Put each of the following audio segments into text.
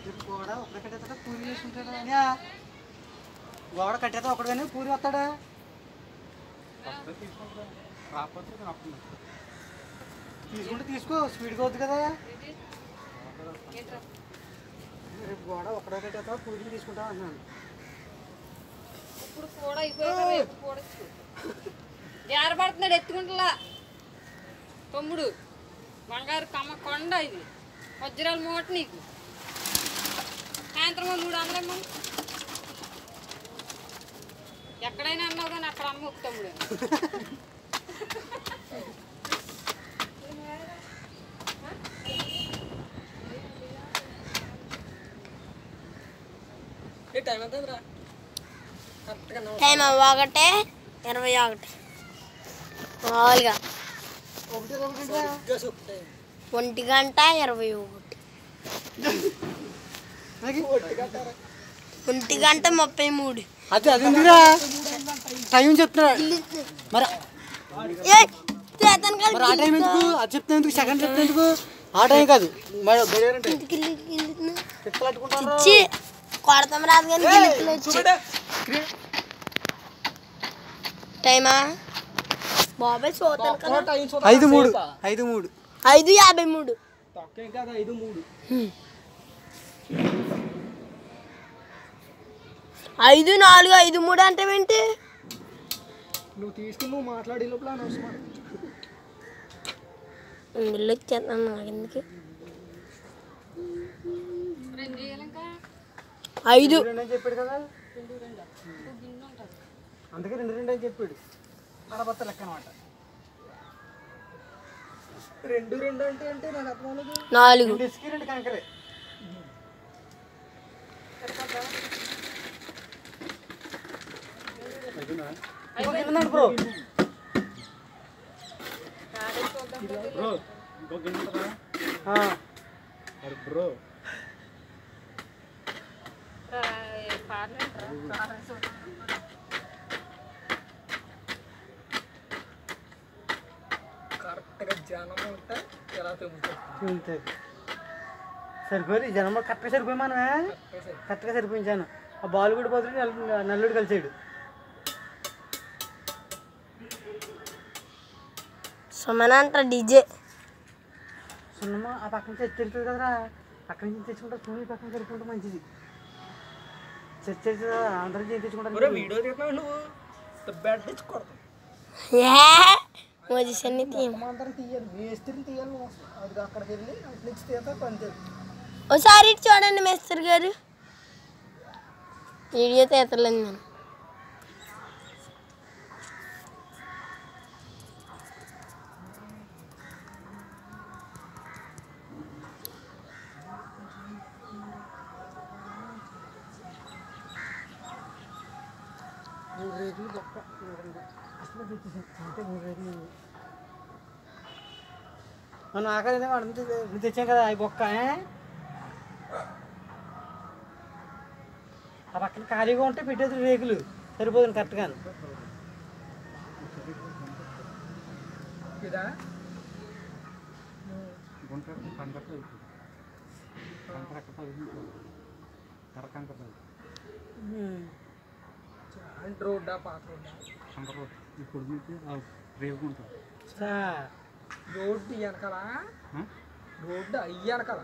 రేపు గోడ ఒకడే కట్టేస్తాడా పూరి చేసుకుంటాడా అనియా గోడ కట్టేస్తా ఒకడు కానీ పూరి వస్తాడా తీసుకుంటే తీసుకో స్పీడ్గా అవుతుంది కదా రేపు గోడ ఒకడే కట్టేస్తా పూరి తీసుకుంటా అన్నాను ఇప్పుడు కూడా అయిపోయాక రేపు కూడా జారపడుతున్నాడు ఎత్తుకుంటలా తమ్ముడు బంగారు కమ్మ కొండ ఇది వజ్రాల మూట నీకు సాయంత్రం ఓ మూడు వందలు ఇమ్మను. ఎక్కడైనా అన్నావు కానీ అక్కడ అమ్మ ఒక తమ్ముడు టైం ఒకటే ఇరవై ఒకటి మామూలుగా ఒకటి ఒకటి ఒంటి గంట ఇరవై ఒకటి ఒంటి గంట ముప్పై మూడు అది అది ఉందిరా టైం చెప్తున్నా మరి ఏయ్, చేతన్ కాదు, మరి ఆ టైం ఎందుకు అది చెప్తే ఎందుకు సెకండ్ చెప్తే ఎందుకు ఆ టైం కాదు మరి వేరే టైం గిల్లి, గిల్లి. తిప్పలట్టుకుంటారు ఇచ్చి కొడతాం రాదు కానీ గిల్లికలు వచ్చి టైమా బాబాయ్ చూద్దాం కదా ఐదు మూడు ఐదు మూడు ఐదు యాభై మూడు ఐదు మూడు ఐదు నాలుగు ఐదు మూడు అంటే ఏంటి నువ్వు తీసుకుని నువ్వు మాట్లాడే లోపల అనవసరం ఇల్లు వచ్చేస్తాను నాకు ఎందుకు రెండు చేయాలి ఇంకా ఐదు రెండు అని చెప్పాడు కదా అందుకే రెండు రెండు అని చెప్పాడు అడబత్త లెక్క అనమాట రెండు రెండు అంటే అంటే నాకు అర్థం అవ్వలేదు నాలుగు రెండు ఇసుక రెండు కంకరే అయిపోయిందండి బ్రో బ్రో అంతే సరిపోయి జనం కరెక్ట్గా సరిపోయి మనమే కరెక్ట్గా సరిపోయించాను ఆ బాలుగుడి బదులు నల్- నల్లుడు కలిసాడు సుమనంత డిజే సున్నమ్మ ఆ పక్క నుంచి తెచ్చుతుంది కదరా అక్కడి నుంచి తెచ్చుకుంటా సున్ని పక్కన సరిపోతే మంచిది చర్చ అందరికి ఏం తెచ్చుకుంటారు వీడియో పొజిషన్ తీయం అందరం తీయాలి మేస్త్రిని తీయాలి నువ్వు అసలు. అది అక్కడికి వెళ్ళి అటు నుంచి తీస్తే పని ఒకసారి ఇటు చూడండి మేస్త్రి గారు వీడియో తీతలేదు నేను మూడు రేకులు బొక్క అసలు తెచ్చేసాను అంటే మూడు రేకులు మనం ఆకలి వాడు తెచ్చాం కదా అవి బొక్క ఏ? ఆ పక్కన ఖాళీగా ఉంటే పెట్టేది రేకులు సరిపోతుంది కరెక్ట్గా రోడ్డా పాత రోడ్డా రోడ్డు వెనకాల రోడ్డు అయ్యి వెనకాల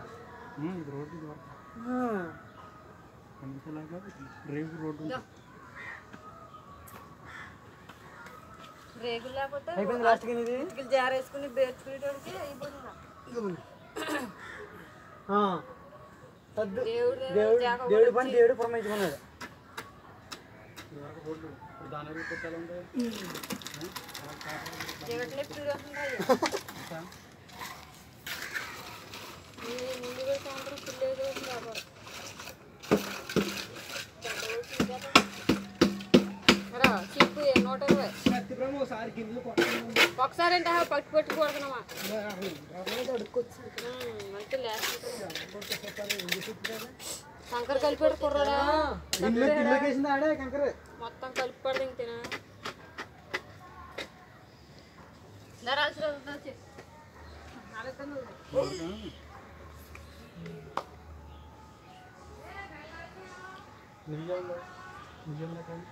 రేగులు లేకపోతే అయిపోయింది లాస్ట్కి ఇది ఇటుకలు జారేసుకుని బేర్చుకునేటోడికి అయిపోతుంది ఆ. వద్దు. దేవుడు దేవుడు జాగ దేవుడి పని దేవుడు పురమించుకున్నాడు జగట్లే పీరు వస్తుంటాయి ముందు కూడా సాయంత్రం పిల్లేదు వ్యాపారం రా చెప్పు ఏ నూట ఇరవై ఒకసారి గిన్నెలు కొట్టడం ఒకసారి అంటే పట్టు పట్టు కొడుతున్నామా అంటే శంకర్ కలిపాడు కుర్రాడా ఇల్లు ఇల్లుకి వేసింది ఆడే కంకరే మొత్తం కలిపాడు ఇంక తిన ధరాల్సిన నిజంలో నిజంలో కానీ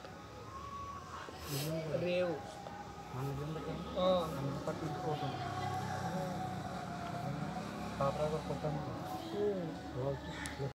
రేవు మన నిజంలో కానీ ఆ, అందరూ పట్టించుకోవటం పాపరాగా కొట్టాను ఉమ్. రోజు